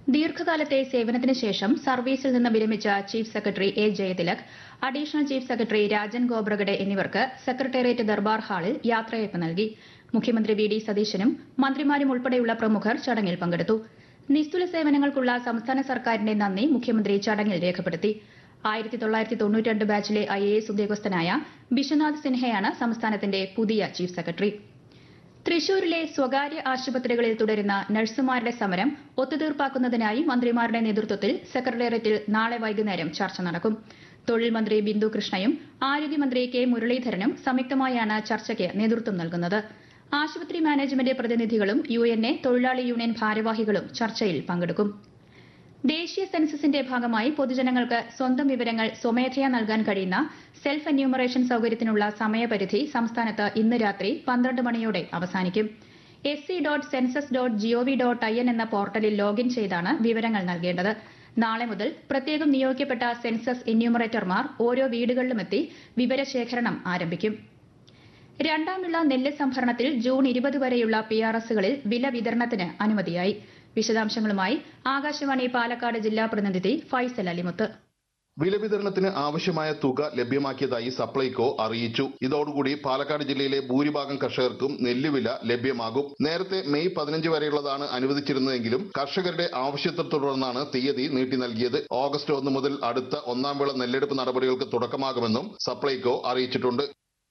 ദീർഘകാലത്തെ സേവനത്തിന് ശേഷം സർവീസിൽ നിന്ന് വിരമിച്ച chief secretary A Jayathilak additional chief secretary Rajan Gobragade എന്നിവർക്ക് സെക്രട്ടേറിയറ്റ് ദർബാർ ഹാളിൽ യാത്രയയപ്പ് നൽകി മുഖ്യമന്ത്രി വി ഡി സതീശനും മന്ത്രിമാരും ഉൾപ്പെടെയുള്ള പ്രമുഖർ ചടങ്ങിൽ പങ്കെടുത്തു നിസ്തുല സേവനങ്ങൾക്കുള്ള സംസ്ഥാന സർക്കാരിന്റെ നന്ദി മുഖ്യമന്ത്രി ചടങ്ങിൽ രേഖപ്പെടുത്തി ആയിരത്തി തൊള്ളായിരത്തി തൊണ്ണൂറ്റി ബാച്ചിലെ ഐ എ എസ് ഉദ്യോഗസ്ഥനായ ബിശ്വനാഥ് സിൻഹയാണ് സംസ്ഥാനത്തിന്റെ പുതിയ ചീഫ് സെക്രട്ടറി തൃശൂരിലെ സ്വകാര്യ ആശുപത്രികളിൽ തുടരുന്ന നഴ്സുമാരുടെ സമരം ഒത്തുതീർപ്പാക്കുന്നതിനായി മന്ത്രിമാരുടെ നേതൃത്വത്തിൽ സെക്രട്ടേറിയറ്റിൽ നാളെ വൈകുന്നേരം ചർച്ച നടക്കും തൊഴിൽ മന്ത്രി ബിന്ദു കൃഷ്ണയും ആരോഗ്യമന്ത്രി കെ മുരളീധരനും സംയുക്തമായാണ് ചർച്ചയ്ക്ക് നേതൃത്വം നൽകുന്നത് ആശുപത്രി മാനേജ്മെന്റ് പ്രതിനിധികളും യു എൻ എ തൊഴിലാളി യൂണിയൻ ഭാരവാഹികളും ചർച്ചയിൽ പങ്കെടുക്കും ദേശീയ സെൻസസിന്റെ ഭാഗമായി പൊതുജനങ്ങൾക്ക് സ്വന്തം വിവരങ്ങൾ സ്വമേധയാ നൽകാൻ കഴിയുന്ന സെൽഫ് എന്യൂമറേഷൻ സൌകര്യത്തിനുള്ള സമയപരിധി സംസ്ഥാനത്ത് ഇന്ന് രാത്രി പന്ത്രണ്ട് മണിയോടെ അവസാനിക്കും S C dot census dot gov dot I N എന്ന പോർട്ടലിൽ ലോഗിൻ ചെയ്താണ് വിവരങ്ങൾ നൽകേണ്ടത് നാളെ മുതൽ പ്രത്യേകം നിയോഗിക്കപ്പെട്ട സെൻസസ് എന്യൂമറേറ്റർമാർ ഓരോ വീടുകളിലുമെത്തി വിവരശേഖരണം ആരംഭിക്കും രണ്ടാം വിള നെല്ല് സംഭരണത്തിൽ ജൂൺ ഇരുപത് വരെയുള്ള പി ആർ എസുകളിൽ വില വിതരണത്തിന് അനുമതിയായി വിശദാംശങ്ങളുമായി ആകാശവാണി പാലക്കാട് ജില്ലാ പ്രതിനിധി ഫൈസൽ അലിമുത്ത് വില വിതരണത്തിന് ആവശ്യമായ തുക ലഭ്യമാക്കിയതായി സപ്ലൈകോ അറിയിച്ചു ഇതോടുകൂടി പാലക്കാട് ജില്ലയിലെ ഭൂരിഭാഗം കർഷകർക്കും നെല്ലുവില ലഭ്യമാകും നേരത്തെ മെയ് പതിനഞ്ച് വരെയുള്ളതാണ് അനുവദിച്ചിരുന്നതെങ്കിലും കർഷകരുടെ ആവശ്യത്തെ തുടർന്നാണ് തീയതി നീട്ടി നൽകിയത് ഓഗസ്റ്റ് ഒന്ന് മുതൽ അടുത്ത ഒന്നാം വിള നെല്ലെടുപ്പ് നടപടികൾക്ക് തുടക്കമാകുമെന്നും സപ്ലൈകോ അറിയിച്ചിട്ടുണ്ട്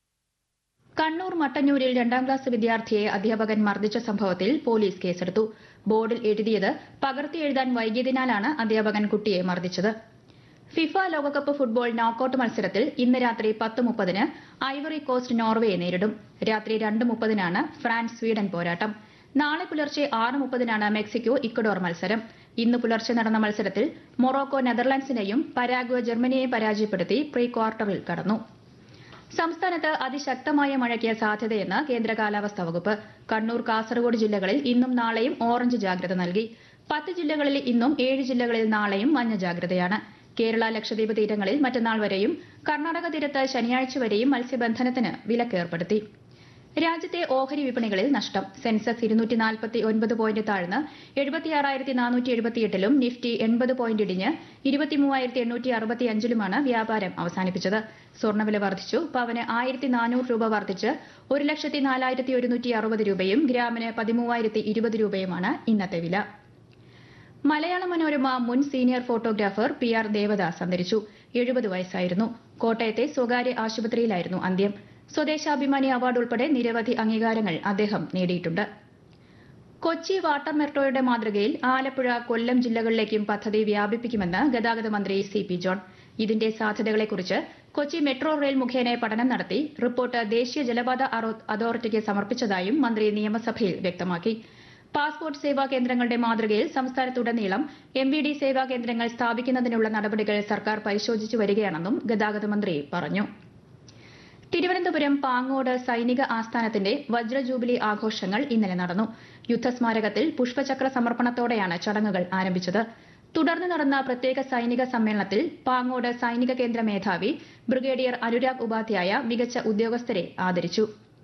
കണ്ണൂർ മട്ടന്നൂരിൽ രണ്ടാം ക്ലാസ് വിദ്യാർത്ഥിയെ അധ്യാപകൻ മർദ്ദിച്ച സംഭവത്തിൽ പോലീസ് കേസെടുത്തു ബോർഡിൽ എഴുതിയത് പകർത്തി എഴുതാൻ വൈകിയതിനാലാണ് അധ്യാപകൻ കുട്ടിയെ മർദ്ദിച്ചത് ഫിഫ ലോകകപ്പ് ഫുട്ബോൾ നോക്കൌട്ട് മത്സരത്തിൽ ഇന്ന് രാത്രി പത്ത് മുപ്പതിന് ഐവറി കോസ്റ്റ് നോർവേയെ നേരിടും രാത്രി രണ്ട് മുപ്പതിനാണ് ഫ്രാൻസ് സ്വീഡൻ പോരാട്ടം നാളെ പുലർച്ചെ ആറ് മുപ്പതിനാണ് മെക്സിക്കോ ഇക്വഡോർ മത്സരം ഇന്ന് പുലർച്ചെ നടന്ന മത്സരത്തിൽ മൊറോക്കോ നെതർലാൻഡ്സിനെയും പരാഗ്വ ജർമ്മനിയെയും പരാജയപ്പെടുത്തി പ്രീ ക്വാർട്ടറിൽ കടന്നു സംസ്ഥാനത്ത് അതിശക്തമായ മഴയ്ക്ക് സാധ്യതയെന്ന് കേന്ദ്ര കാലാവസ്ഥാ വകുപ്പ് കണ്ണൂർ കാസർഗോഡ് ജില്ലകളിൽ ഇന്നും നാളെയും ഓറഞ്ച് ജാഗ്രത നൽകി പത്ത് ജില്ലകളിൽ ഇന്നും ഏഴ് ജില്ലകളിൽ നാളെയും മഞ്ഞ ജാഗ്രതയാണ് കേരള ലക്ഷദ്വീപ് തീരങ്ങളിൽ മറ്റന്നാൾ വരെയും കർണാടക തീരത്ത് ശനിയാഴ്ച വരെയും മത്സ്യബന്ധനത്തിന് വിലക്കേർപ്പെടുത്തി രാജ്യത്തെ ഓഹരി വിപണികളിൽ നഷ്ടം സെൻസസ് ഇരുന്നൂറ്റി നാൽപ്പത്തി ഒൻപത് പോയിന്റ് താഴ്ന്ന് എഴുപത്തിയാറായിരത്തി നാനൂറ്റി എഴുപത്തിയെട്ടിലും നിഫ്റ്റി എൺപത് പോയിന്റ് ഇടിഞ്ഞ് ഇരുപത്തിമൂവായിരത്തി എണ്ണൂറ്റി അറുപത്തി അഞ്ചിലുമാണ് വ്യാപാരം അവസാനിപ്പിച്ചത് സ്വർണ്ണവില വർദ്ധിച്ചു പവന് ആയിരത്തി നാനൂറ് രൂപ വർദ്ധിച്ച് ഒരു ലക്ഷത്തി നാലായിരത്തി ഒരുന്നൂറ്റി അറുപത് രൂപയും ഗ്രാമിന് പതിമൂവായിരത്തി ഇരുപത് രൂപയുമാണ് ഇന്നത്തെ വില മലയാള മനോരമ മുൻ senior photographer P R Devadas അന്തരിച്ചു എഴുപത് വയസ്സായിരുന്നു കോട്ടയത്തെ സ്വകാര്യ ആശുപത്രിയിലായിരുന്നു അന്ത്യം സ്വദേശാഭിമാനി അവാർഡ് ഉൾപ്പെടെ നിരവധി അംഗീകാരങ്ങൾ അദ്ദേഹം നേടിയിട്ടുണ്ട് കൊച്ചി വാട്ടർ മെട്രോയുടെ മാതൃകയിൽ ആലപ്പുഴ കൊല്ലം ജില്ലകളിലേക്കും പദ്ധതി വ്യാപിപ്പിക്കുമെന്ന് ഗതാഗത മന്ത്രി സി പി ജോൺ ഇതിന്റെ സാധ്യതകളെക്കുറിച്ച് കൊച്ചി മെട്രോ റെയിൽ മുഖേന പഠനം നടത്തി റിപ്പോർട്ട് ദേശീയ ജലപാത അതോറിറ്റിക്ക് സമർപ്പിച്ചതായും മന്ത്രി നിയമസഭയിൽ വ്യക്തമാക്കി പാസ്പോർട്ട് സേവാ കേന്ദ്രങ്ങളുടെ മാതൃകയിൽ സംസ്ഥാനത്തുടനീളം എം വി ഡി സേവാ കേന്ദ്രങ്ങൾ സ്ഥാപിക്കുന്നതിനുള്ള നടപടികൾ സർക്കാർ പരിശോധിച്ചു വരികയാണെന്നും ഗതാഗത മന്ത്രി പറഞ്ഞു തിരുവനന്തപുരം പാങ്ങോട് സൈനിക ആസ്ഥാനത്തിന്റെ വജ്രജൂബിലി ആഘോഷങ്ങൾ ഇന്നലെ നടന്നു യുദ്ധസ്മാരകത്തിൽ പുഷ്പചക്ര സമർപ്പണത്തോടെയാണ് ചടങ്ങുകൾ ആരംഭിച്ചത് തുടർന്ന് നടന്ന പ്രത്യേക സൈനിക സമ്മേളനത്തിൽ പാങ്ങോട് സൈനിക കേന്ദ്ര മേധാവി ബ്രിഗേഡിയർ അനുരാഗ് ഉപാധ്യായ മികച്ച ഉദ്യോഗസ്ഥരെ ആദരിച്ചു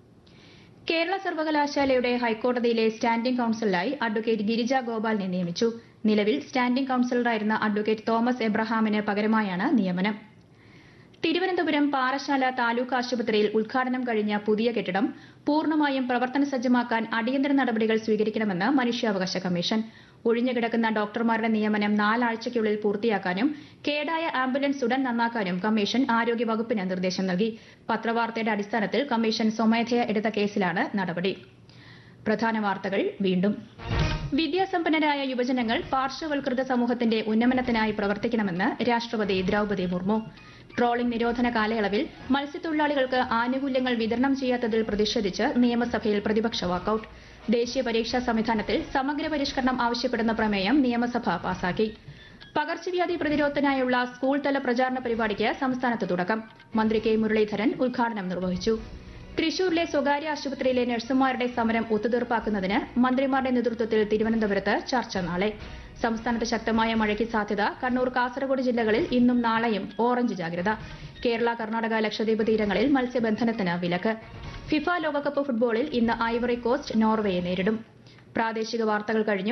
കേരള സർവകലാശാലയുടെ ഹൈക്കോടതിയിലെ സ്റ്റാൻഡിംഗ് കൌൺസിലായി അഡ്വക്കേറ്റ് ഗിരിജ ഗോപാലിനെ നിയമിച്ചു നിലവിൽ സ്റ്റാൻഡിംഗ് കൌൺസിലറായിരുന്ന അഡ്വക്കേറ്റ് തോമസ് എബ്രഹാമിന് പകരമായാണ് നിയമനം തിരുവനന്തപുരം പാറശാല താലൂക്ക് ആശുപത്രിയിൽ ഉദ്ഘാടനം കഴിഞ്ഞ പുതിയ കെട്ടിടം പൂർണ്ണമായും പ്രവർത്തന സജ്ജമാക്കാൻ അടിയന്തര നടപടികൾ സ്വീകരിക്കണമെന്ന് മനുഷ്യാവകാശ കമ്മീഷൻ ഒഴിഞ്ഞുകിടക്കുന്ന ഡോക്ടർമാരുടെ നിയമനം നാലാഴ്ചയ്ക്കുള്ളിൽ പൂർത്തിയാക്കാനും കേടായ ആംബുലൻസ് ഉടൻ നന്നാക്കാനും കമ്മീഷൻ ആരോഗ്യവകുപ്പിന് നിർദ്ദേശം നൽകി പത്രവാർത്തയുടെ അടിസ്ഥാനത്തിൽ കമ്മീഷൻ സ്വമേധയ എടുത്ത കേസിലാണ് നടപടി പ്രധാന വാർത്തകൾ വീണ്ടും വിദ്യാസമ്പന്നരായ യുവജനങ്ങൾ പാർശ്വവൽകൃത സമൂഹത്തിന്റെ ഉന്നമനത്തിനായി പ്രവർത്തിക്കണമെന്ന് രാഷ്ട്രപതി ദ്രൌപദി മുർമു ട്രോളിംഗ് നിരോധന കാലയളവിൽ മത്സ്യത്തൊഴിലാളികൾക്ക് ആനുകൂല്യങ്ങൾ വിതരണം ചെയ്യാത്തതിൽ പ്രതിഷേധിച്ച് നിയമസഭയിൽ പ്രതിപക്ഷ വാക്കൌട്ട് ദേശീയ പരീക്ഷാ സംവിധാനത്തിൽ സമഗ്ര പരിഷ്കരണം ആവശ്യപ്പെടുന്ന പ്രമേയം നിയമസഭ പാസാക്കി പകർച്ചവ്യാധി പ്രതിരോധത്തിനായുള്ള സ്കൂൾ തല പ്രചാരണ പരിപാടിക്ക് സംസ്ഥാനത്ത് തുടക്കം മന്ത്രി കെ മുരളീധരൻ ഉദ്ഘാടനം നിർവഹിച്ചു തൃശൂരിലെ സ്വകാര്യ ആശുപത്രിയിലെ നഴ്സുമാരുടെ സമരം ഒത്തുതീർപ്പാക്കുന്നതിന് മന്ത്രിമാരുടെ നേതൃത്വത്തിൽ തിരുവനന്തപുരത്ത് ചർച്ച നാളെ സംസ്ഥാനത്ത് ശക്തമായ മഴയ്ക്ക് സാധ്യത കണ്ണൂർ കാസർഗോഡ് ജില്ലകളിൽ ഇന്നും നാളെയും ഓറഞ്ച് ജാഗ്രത കേരള കർണാടക ലക്ഷദ്വീപ് തീരങ്ങളിൽ മത്സ്യബന്ധനത്തിന് വിലക്ക് ഫിഫ ലോകകപ്പ് ഫുട്ബോളിൽ ഇന്ന് ഐവറി കോസ്റ്റ് നോർവേയെ നേരിടും പ്രാദേശിക വാർത്തകൾ കഴിഞ്ഞു